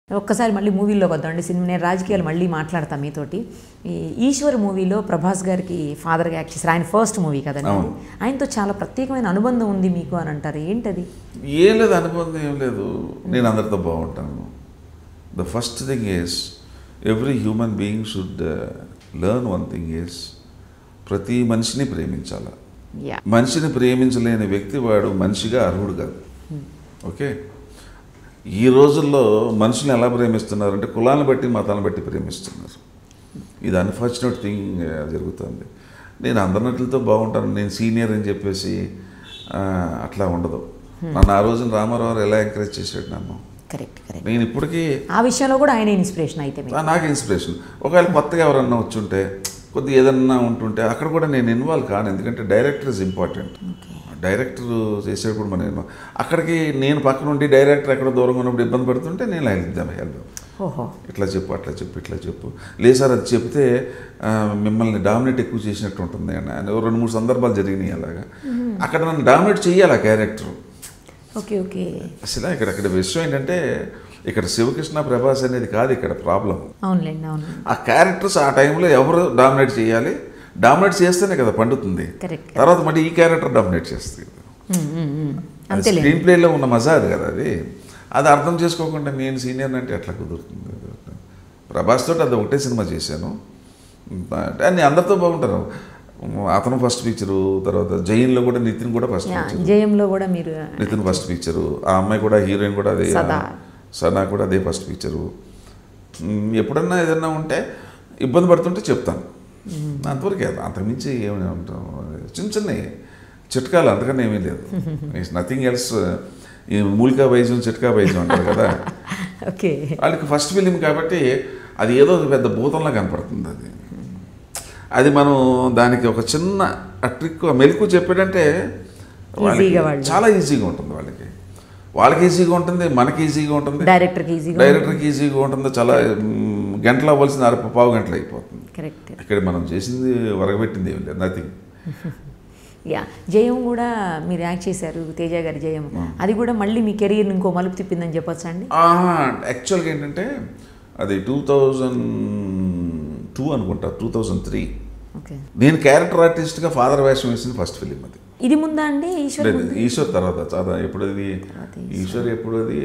ఒక్కసారి మళ్ళీ మూవీలోకి వద్దామండి సినిమా నేను రాజకీయాలు మళ్ళీ మాట్లాడతాను మీతోటి ఈ ఈశ్వర్ మూవీలో ప్రభాస్ గారికి ఫాదర్గా యాక్ట్ చేశారు ఆయన ఫస్ట్ మూవీ కదండి అది. ఆయనతో చాలా ప్రత్యేకమైన అనుబంధం ఉంది మీకు అని అంటారు ఏంటది ఏం లేదు అనుబంధం ఏం లేదు నేను అందరితో బాగుంటాను the first thing is every human being should learn one thing is ప్రతి మనిషిని ప్రేమించాలి యా మనిషిని ప్రేమించలేని వ్యక్తి వాడు మనిషిగా అర్హుడు కాదు ఓకే ఈ రోజుల్లో మనుషులు ఎలా ప్రేమిస్తున్నారు అంటే కులాలను బట్టి మతాలను బట్టి ప్రేమిస్తున్నారు ఇది అన్ఫార్చునేట్ థింగ్ జరుగుతుంది నేను అందరినట్లతో బాగుంటాను నేను సీనియర్ అని చెప్పేసి ఆ, అట్లా ఉండదు నన్ను ఆ రోజున రామారావు గారు ఎలా ఎంకరేజ్ చేశాడు నన్ను కరెక్ట్ కరెక్ట్ నేను ఇప్పటికీ ఆ విషయంలో కూడా ఆయన ఇన్స్పిరేషన్ అయితే మీకు ఆ, నాకు ఇన్స్పిరేషన్ ఒకవేళ కొత్తగా ఎవరన్నా వచ్చుంటే కొద్దిగా ఏదన్నా ఉంటుంటే అక్కడ కూడా నేను ఇన్వాల్వ్ కాను ఎందుకంటే డైరెక్టర్ ఇస్ ఇంపార్టెంట్ డైరెక్టర్ చేసేటప్పుడు మనం involve- అక్కడికి నేను పక్కన ఉండి డైరెక్టర్ ఎక్కడ దూరంగా ఉన్నప్పుడు ఇబ్బంది పడుతుంటే నేను హెల్ప్ హెల్ప్ ఓహో ఇట్లా చెప్పు అట్లా చెప్పు ఇట్లా చెప్పు లేదు సార్ అది చెప్తే ఆ, మిమ్మల్ని డామినేట్ ఎక్కువ చేసినట్టు ఉంటుంది అని అని ఓ రెండు మూడు సందర్భాలు జరిగినాయి అలాగా అక్కడ నన్ను డామినేట్ చేయాలి ఆ క్యారెక్టర్ ఓకే ఓకే అసలు ఇక్కడ ఇక్కడ విషయం ఏంటంటే ఇక్కడ శివకృష్ణ ప్రభాస్ అనేది కాదు ఇక్కడ ప్రాబ్లం అవునులేండి అవును ఆ క్యారెక్టర్స్ ఆ టైంలో ఎవరు డామినేట్ చేయాలి డామినేట్ చేస్తేనే కదా పండుతుంది కరెక్ట్ తర్వాత మళ్ళీ ఈ క్యారెక్టర్ డామినేట్ చేస్తుంది అంతేలే స్క్రీన్ ప్లేలో ఉన్న మజా అది కదా అది అది అర్థం చేసుకోకుండా నేను సీనియర్ అంటే ఎట్లా కుదురుతుంది ప్రభాస్ తోటి అది ఒకటే సినిమా చేశాను అంటే నేను అందరితో బాగుంటాను అతను ఫస్ట్ పిక్చరు తర్వాత జైన్లో కూడా నితిన్ కూడా ఫస్ట్ యా, పిక్చర్ జయంలో కూడా మీరు నితిన్ ఫస్ట్ పిక్చరు ఆ అమ్మాయి కూడా హీరోయిన్ కూడా అదే సదా. సనా కూడా అదే ఫస్ట్ పిక్చరు మ్, ఎప్పుడన్నా ఏదన్నా ఉంటే ఇబ్బంది పడుతుంటే చెప్తాను అంతవరకే అది. అంతకుమించి ఏమి ఉంటాం చిన్న చిన్నవి చిట్కాలు అంతకన్నా ఏమీ లేదు ఇట్స్ నథింగ్ ఎల్స్ ఈ మూలికా వైద్యం చిట్కా వైద్యం అంటారు కదా ఓకే వాళ్ళకి ఫస్ట్ ఫిలిం కాబట్టి అది ఏదో పెద్ద భూతంలా కనపడుతుంది అది అది మనం దానికి ఒక చిన్న ఆ ట్రిక్ ఆ మెలకు చెప్పాడంటే వాళ్ళకి ఈజీగా వాళ్ళు. చాలా ఈజీగా ఉంటుంది వాళ్ళకి వాళ్ళకి ఈజీగా ఉంటుంది మనకి ఈజీగా ఉంటుంది డైరెక్టర్కి ఈజీగా డైరెక్టర్కి ఈజీగా ఉంటుంది చాలా మ్, గంటలు అవ్వాల్సిన అర పావు గంటలు అయిపోతుంది కరెక్ట్ ఇక్కడ మనం చేసింది వరగబెట్టింది ఏం లేదు నథింగ్ యా జయం కూడా మీరు యాక్ట్ చేశారు తేజ గారి జయం అది కూడా మళ్ళీ మీ కెరీర్ని ఇంకో మలుపు తిప్పిందని చెప్పొచ్చా అండి యాక్చువల్గా ఏంటంటే అది టూ థౌజండ్ టూ అనుకుంటా టూ థౌజండ్ త్రీ ఓకే నేను క్యారెక్టర్ ఆర్టిస్ట్గా ఫాదర్ వేషం వేసిన ఫస్ట్ ఫిలిం అది ఇది ముందా అండి ఈశ్వర్ లేదు ఈశ్వర్ తర్వాత చాలా ఎప్పుడు అది తర్వాత ఈశ్వర్ ఎప్పుడు అది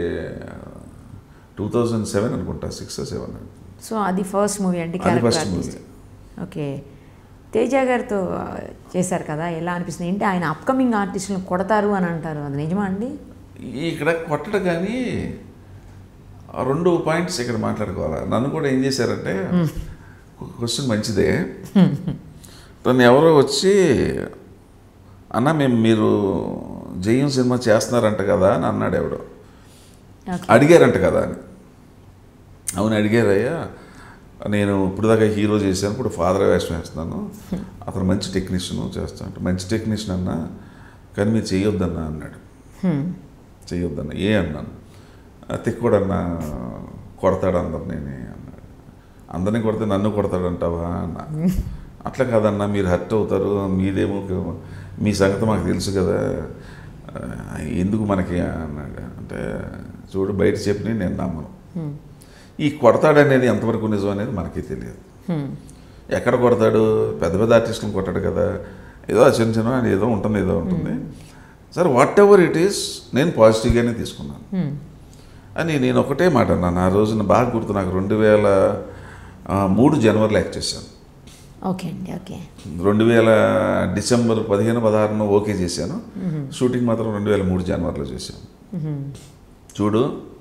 టూ థౌజండ్ సెవెన్ అనుకుంటా సిక్స్ సెవెన్ సో అది ఫస్ట్ మూవీ అండి అది character first artist movie okay Teja గారితో చేశారు కదా ఎలా అనిపిస్తుంది ఏంటి ఆయన అప్కమింగ్ ఆర్టిస్టులను కొడతారు అని అంటారు అది నిజమా అండి ఇక్కడ కొట్టడం కానీ ఆ రెండు పాయింట్స్ ఇక్కడ మాట్లాడుకోవాలి నన్ను కూడా ఏం చేశారంటే క్వశ్చన్ మంచిదే తను ఎవరో వచ్చి అన్న మేము మీరు జయం సినిమా చేస్తున్నారంట కదా అని అన్నాడు ఎవడో ఓకే అడిగారంట కదా అని అవును అడిగారయ్యా నేను ఇప్పుడు దాకా హీరో చేశాను ఇప్పుడు ఫాదర్ వేషం వేస్తున్నాను అతను మంచి టెక్నీషియన్ చేస్తాను అంటే మంచి టెక్నీషియన్ అన్న కానీ మీరు చేయొద్దన్నా అన్నాడు హ్మ్. చేయొద్దన్న ఏ అన్నాను తిక్కుడన్నా కొడతాడు అందరినీ అన్నాడు అందరినీ కొడితే నన్ను కొడతాడంటావా అన్న అట్లా కాదన్నా మీరు హర్ట్ అవుతారు మీదేమో మీ సంగతి మాకు తెలుసు కదా ఆ, ఎందుకు మనకి అన్నాడు అంటే చూడు బయట చెప్పి నేను నమ్మను హ్మ్. ఈ కొడతాడనేది ఎంతవరకు నిజం అనేది మనకి తెలియదు హ్మ్. ఎక్కడ కొడతాడు పెద్ద పెద్ద ఆర్టిస్టులను కొట్టాడు కదా ఏదో చిన్న చిన్న ఏదో ఉంటుంది ఏదో ఉంటుంది సరే వాట్ ఎవర్ ఇట్ ఈస్ నేను పాజిటివ్గానే తీసుకున్నాను హ్మ్. అని నేను ఒకటే మాట అన్నాను ఆ రోజున బాగా గుర్తు నాకు రెండు వేల ఆ, మూడు జనవరిలో యాక్ట్ చేశాను ఓకే అండి ఓకే రెండు వేల డిసెంబర్ పదిహేను పదహారును ఓకే చేశాను షూటింగ్ మాత్రం రెండు వేల మూడు జనవరిలో చేశాను హ్మ్. చూడు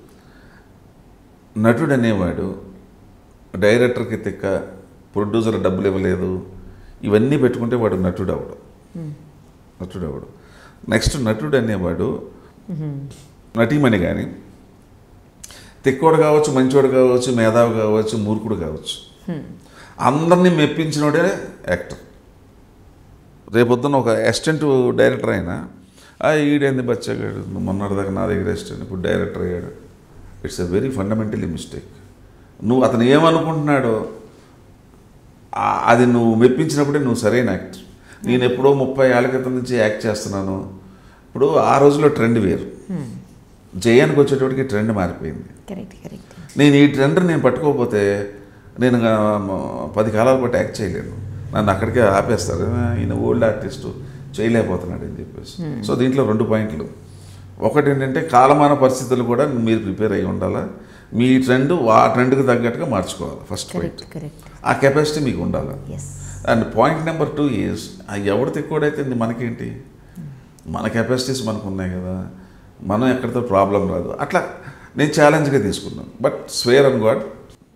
నటుడు అనేవాడు డైరెక్టర్కి తిక్క ప్రొడ్యూసర్ డబ్బులు ఇవ్వలేదు ఇవన్నీ పెట్టుకుంటే వాడు నటుడు అవడు నటుడు అవడు నెక్స్ట్ నటుడు అనేవాడు హ్మ్. నటీమణి కానీ తిక్కోడు కావచ్చు మంచోడు కావచ్చు మేధావి కావచ్చు మూర్ఖుడు కావచ్చు హ్మ్. అందరినీ మెప్పించినోడే యాక్టర్ రేపొద్దున ఒక అసిస్టెంట్ డైరెక్టర్ అయినా "ఆ, ఈడేంది బచ్చగాడు మొన్నటిదాకా నా దగ్గర అసిస్టెంట్ ఇప్పుడు డైరెక్టర్ అయ్యాడు it's a very fundamentally mistake నువ్వు అతను ఏమనుకుంటున్నాడో ఆ- అది నువ్వు మెప్పించినప్పుడే నువ్వు సరైన యాక్టర్ నేను ఎప్పుడో ముప్పై ఏళ్ళ క్రితం నుంచి యాక్ట్ చేస్తున్నాను ఇప్పుడు ఆ రోజులో ట్రెండ్ వేరు జయానికి వచ్చేటప్పటికి ట్రెండ్ మారిపోయింది కరెక్ట్ కరెక్ట్ నేను ఈ ట్రెండ్ నేను పట్టుకోకపోతే నేను ఆ, పది కాలాల పాటు యాక్ట్ చేయలేను నన్ను అక్కడికే ఆపేస్తారు "ఆ, ఈయన ఓల్డ్ ఆర్టిస్టు చేయలేకపోతున్నాడు అని చెప్పేసి సో దీంట్లో రెండు పాయింట్లు ఒకటి ఏంటంటే కాలమాన పరిస్థితులు కూడా మీరు ప్రిపేర్ అయ్యి ఉండాలా మీ ట్రెండ్ ఆ ట్రెండ్కి తగ్గట్టుగా మార్చుకోవాలి ఫస్ట్ పాయింట్ కరెక్ట్ కరెక్ట్ ఆ కెపాసిటీ మీకు ఉండాలి yes and point number two is ఎవడు తిక్కువడైతే మనకేంటి మన కెపాసిటీస్ మనకు ఉన్నాయి కదా మనం ఎక్కడితో ప్రాబ్లం రాదు అట్లా నేను ఛాలెంజ్గా తీసుకున్నాను but swear and God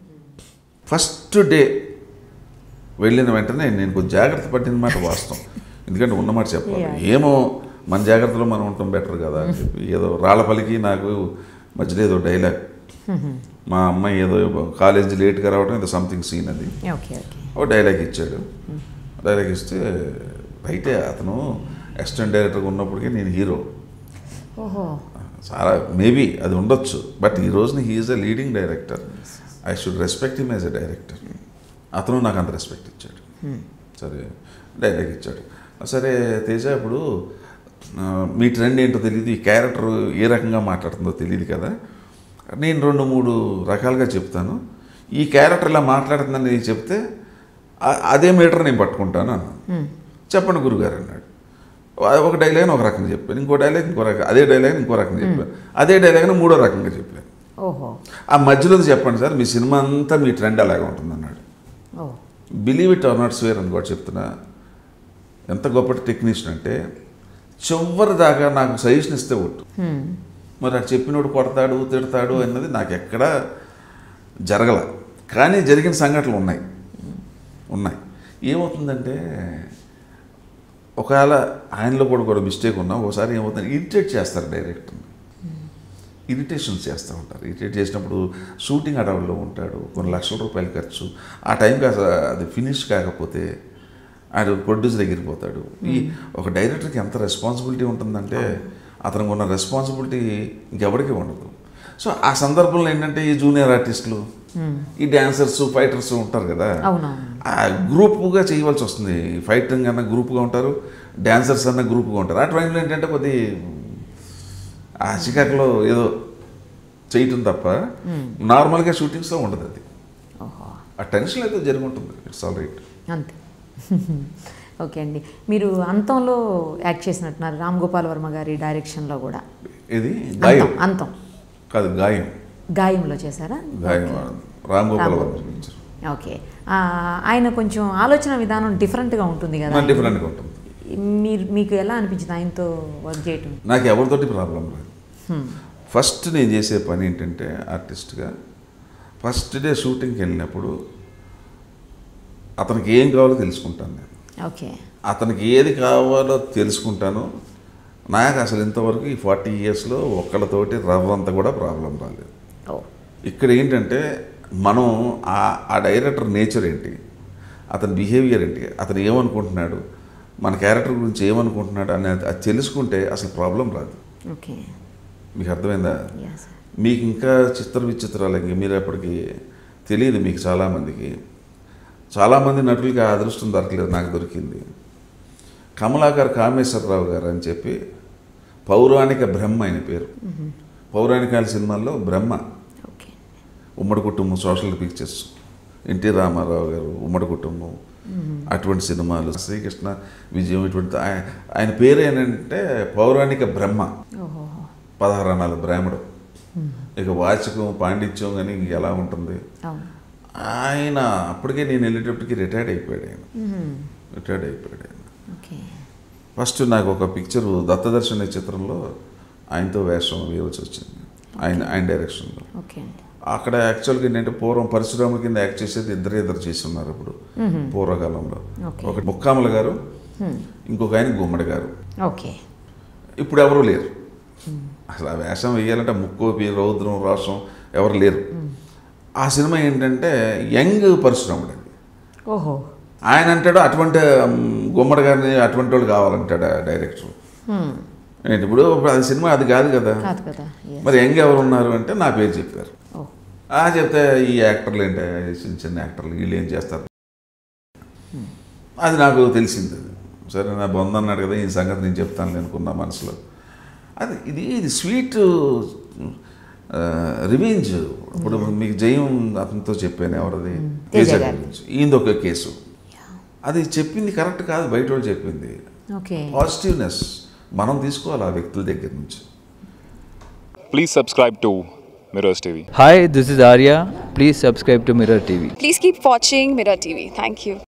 first day వెళ్ళిన వెంటనే నేను కొంచెం జాగ్రత్త పట్టిన మాట వాస్తవం ఎందుకంటే ఉన్నమాట చెప్పాలి Yeah. ఏమో మన జాగ్రత్తలో మనం ఉండటం బెటర్ కదా అని చెప్పి ఏదో రాళ్ళపలికి నాకు మధ్యలో ఏదో డైలాగ్ మా అమ్మాయి ఏదో కాలేజీ లేట్గా రావడం ఏదో సంథింగ్ సీన్ అది ఓకే ఓకే ఓ డైలాగ్ ఇచ్చాడు డైలాగ్ ఇస్తే అయితే అతను అసిస్టెంట్ డైరెక్టర్గా ఉన్నప్పటికీ నేను హీరో ఓహో చాలా మేబీ అది ఉండొచ్చు బట్ ఈ రోజున he is a leading director I should respect him as a director అతను నాకు అంత రెస్పెక్ట్ ఇచ్చాడు సరే డైలాగ్ ఇచ్చాడు సరే తేజ ఇప్పుడు ఆ, మీ ట్రెండ్ ఏంటో తెలియదు ఈ క్యారెక్టర్ ఏ రకంగా మాట్లాడుతుందో తెలియదు కదా నేను రెండు మూడు రకాలుగా చెప్తాను ఈ క్యారెక్టర్ ఇలా మాట్లాడుతుందని నేను చెప్తే ఆ- అదే మీటర్ నేను పట్టుకుంటాను అన్నాను చెప్పండి గురుగారు అన్నాడు ఆ- ఒక డైలాగ్ ఒక రకంగా చెప్పాను ఇంకో డైలాగ్ ఇంకో రకం అదే డైలాగ్ ఇంకో రకంగా చెప్పాను అదే డైలాగ్ మూడో రకంగా చెప్పాను ఓహో ఆ మధ్యలో చెప్పండి సార్ మీ సినిమా అంతా మీ ట్రెండ్ అలాగే ఉంటుంది అన్నాడు ఓ believe it or not swear అని కూడా చెప్తున్నా ఎంత గొప్ప టెక్నీషియన్ అంటే చివరి దాకా నాకు సజెషన్ ఇస్తే ఒట్టు హ్మ్. మరి అది చెప్పినోడు కొడతాడు తిడతాడు అన్నది నాకు ఎక్కడా జరగల కానీ జరిగిన సంఘటనలు ఉన్నాయి ఉన్నాయి ఏమవుతుందంటే ఒకవేళ ఆయనలో కూడా కూడా మిస్టేక్ ఉన్నా ఒకసారి ఏమవుతుంది ఇరిటేట్ చేస్తారు డైరెక్టర్ని ఇరిటేషన్స్ చేస్తూ ఉంటారు ఇరిటేట్ చేసినప్పుడు షూటింగ్ అడవుల్లో ఉంటాడు కొన్ని లక్షల రూపాయలు ఖర్చు ఆ టైంకి అసలు అది ఫినిష్ కాకపోతే ఆయన ప్రొడ్యూసర్ ఎగిరిపోతాడు ఈ ఒక డైరెక్టర్కి ఎంత రెస్పాన్సిబిలిటీ ఉంటుందంటే అతనికి ఉన్న రెస్పాన్సిబిలిటీ ఇంకెవరికి ఉండదు సో ఆ సందర్భంలో ఏంటంటే ఈ జూనియర్ ఆర్టిస్టులు ఈ డాన్సర్స్ ఫైటర్స్ ఉంటారు కదా అవునవును ఆ గ్రూప్గా చేయవలసి వస్తుంది ఫైటింగ్ అన్న గ్రూప్గా ఉంటారు డాన్సర్స్ అన్న గ్రూప్గా ఉంటారు ఆ టైంలో ఏంటంటే కొద్ది ఆ చికాకులో ఏదో చేయటం తప్ప నార్మల్గా షూటింగ్స్లో ఉండదు అది ఓహో ఆ టెన్షన్ అయితే జరిగి ఉంటుంది ఇట్స్ ఆల్ రైట్ అంతే ఓకే అండి మీరు అంతంలో యాక్ట్ చేసినట్టున్నారు రామ్ గోపాల్ వర్మ గారి డైరెక్షన్లో కూడా ఇది గాయం అంతం అంతం కాదు గాయం గాయంలో చేశారా గాయం రామ్ గోపాల్ రామ్ వర్మ గురించి ఓకే ఆ, ఆయన కొంచెం ఆలోచన విధానం డిఫరెంట్గా ఉంటుంది కదా డిఫరెంట్గా ఉంటుంది మీరు మీకు ఎలా అనిపించింది ఆయనతో వర్క్ చేయటం నాకు ఎవరితోటి ప్రాబ్లం లేదు హ్మ్. ఫస్ట్ నేను చేసే పని ఏంటంటే ఆర్టిస్ట్గా ఫస్ట్ డే షూటింగ్కి వెళ్ళినప్పుడు అతనికి ఏం కావాలో తెలుసుకుంటాను నేను ఓకే అతనికి ఏది కావాలో తెలుసుకుంటాను నాకు అసలు ఇంతవరకు ఈ ఫార్టీ ఇయర్స్లో ఒక్కళ్ళతోటి రవ్వంత కూడా ప్రాబ్లం రాలేదు ఓ ఇక్కడ ఏంటంటే మనం ఆ ఆ డైరెక్టర్ నేచర్ ఏంటి అతని బిహేవియర్ ఏంటి అతను ఏమనుకుంటున్నాడు మన క్యారెక్టర్ గురించి ఏమనుకుంటున్నాడు అనేది అది తెలుసుకుంటే అసలు ప్రాబ్లం రాదు ఓకే మీకు అర్థమైందా యా సార్ మీకు ఇంకా చిత్ర విచిత్రాలు ఇంక మీరు ఎప్పటికీ తెలియదు మీకు చాలామందికి చాలామంది నటులకి ఆ అదృష్టం దొరకలేదు నాకు దొరికింది కమలాకర్ కామేశ్వరరావు గారు అని చెప్పి పౌరాణిక బ్రహ్మ ఆయన పేరు పౌరాణికాల సినిమాల్లో బ్రహ్మ ఓకే ఉమ్మడి కుటుంబం సోషల్ పిక్చర్స్ ఎన్టీ రామారావు గారు ఉమ్మడి కుటుంబం అటువంటి సినిమాలు శ్రీకృష్ణ విజయం ఇటువంటి ఆయ- ఆయన పేరు ఏంటంటే పౌరాణిక బ్రహ్మ ఓహో పదహారు అనాలు బ్రాహ్మడు ఇక వాచకం పాండిత్యం కానీ ఇంక ఎలా ఉంటుంది అవును ఆయన అప్పటికే నేను వెళ్ళేటప్పటికి రిటైర్డ్ అయిపోయాడు ఆయన మ్మ్. రిటైర్డ్ అయిపోయాడు ఆయన ఓకే ఫస్ట్ నాకు ఒక పిక్చరు దత్తదర్శన చిత్రంలో ఆయనతో వేషం వేయవలసి వచ్చింది ఆయన ఆయన డైరెక్షన్లో ఓకే అండి అక్కడ యాక్చువల్గా ఏంటంటే పూర్వం పరశురాముల కింద యాక్ట్ చేసేది ఇద్దరు ఇద్దరు చేసి ఉన్నారు ఇప్పుడు పూర్వకాలంలో Okay. ఒక ముక్కాముల గారు ఇంకొక ఆయన గుమ్మడి గారు ఓకే ఇప్పుడు ఎవరు లేరు అసలు ఆ వేషం వేయాలంటే ముక్కోపి రౌద్రం రోషం ఎవరు లేరు ఆ సినిమా ఏంటంటే యంగ్ పరశురాముడు అండి ఓహో ఆయన అంటాడు అటువంటి ఉమ్, గుమ్మడి గారిని అటువంటి వాళ్ళు కావాలంటాడు ఆ డైరెక్టర్ మ్మ్. ఏంటి ఇప్పుడు ఇప్పుడు అది సినిమా అది కాదు కదా కాదు కదా Yes. మరి యంగ్ ఎవరు ఉన్నారు అంటే నా పేరు చెప్పారు ఓ ఆ చెప్తే ఈ యాక్టర్లు ఏంటి చిన్న చిన్న యాక్టర్లు వీళ్ళు ఏం చేస్తారు అది నాకు తెలిసింది అది సరే నా బొంద అన్నాడు కదా ఈ సంగతి నేను చెప్తాను అనుకున్నా మనసులో అది ఇది ఇది స్వీట్ రివెంజ్ ఇప్పుడు మీకు జయం అతనితో చెప్పాను ఎవరిది తేజ తేజ గారి. గురించి ఈయనది ఒక కేసు అది చెప్పింది కరెక్ట్ కాదు బయట వాళ్ళు చెప్పింది ఓకే పాజిటివ్నెస్ మనం తీసుకోవాలి ఆ వ్యక్తుల దగ్గర నుంచి Please subscribe to Mirrors TV. Hi, this is Arya. Please subscribe to Mirror TV. Please keep watching Mirror TV. Thank you.